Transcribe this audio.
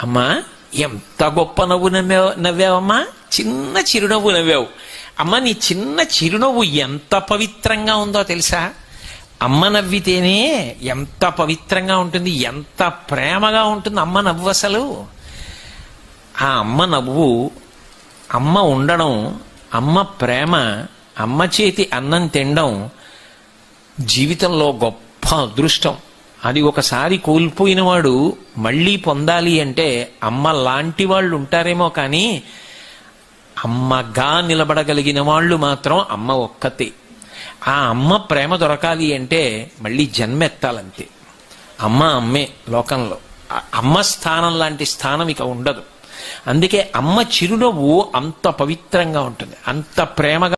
అమ్మా ఎంత గొప్ప నవ్వు నవ్వావు నవ్వావమ్మా చిన్న చిరునవ్వు నవ్వావు అమ్మ నీ చిన్న చిరునవ్వు ఎంత పవిత్రంగా ఉందో తెలుసా అమ్మ నవ్వితేనే ఎంత పవిత్రంగా ఉంటుంది ఎంత ప్రేమగా ఉంటుంది అమ్మ నవ్వు అసలు ఆ అమ్మ నవ్వు అమ్మ ఉండడం అమ్మ ప్రేమ అమ్మ చేతి అన్నం తినడం జీవితంలో గొప్ప అదృష్టం అది ఒకసారి కోల్పోయిన వాడు మళ్ళీ పొందాలి అంటే అమ్మ లాంటి వాళ్ళు ఉంటారేమో కానీ అమ్మగా నిలబడగలిగిన వాళ్ళు మాత్రం అమ్మ ఒక్కతే ఆ అమ్మ ప్రేమ దొరకాలి అంటే మళ్ళీ జన్మెత్తాలంతే అమ్మ అమ్మే లోకంలో ఆ అమ్మ స్థానం లాంటి స్థానం ఇక ఉండదు అందుకే అమ్మ చిరునవ్వు అంత పవిత్రంగా ఉంటుంది అంత ప్రేమగా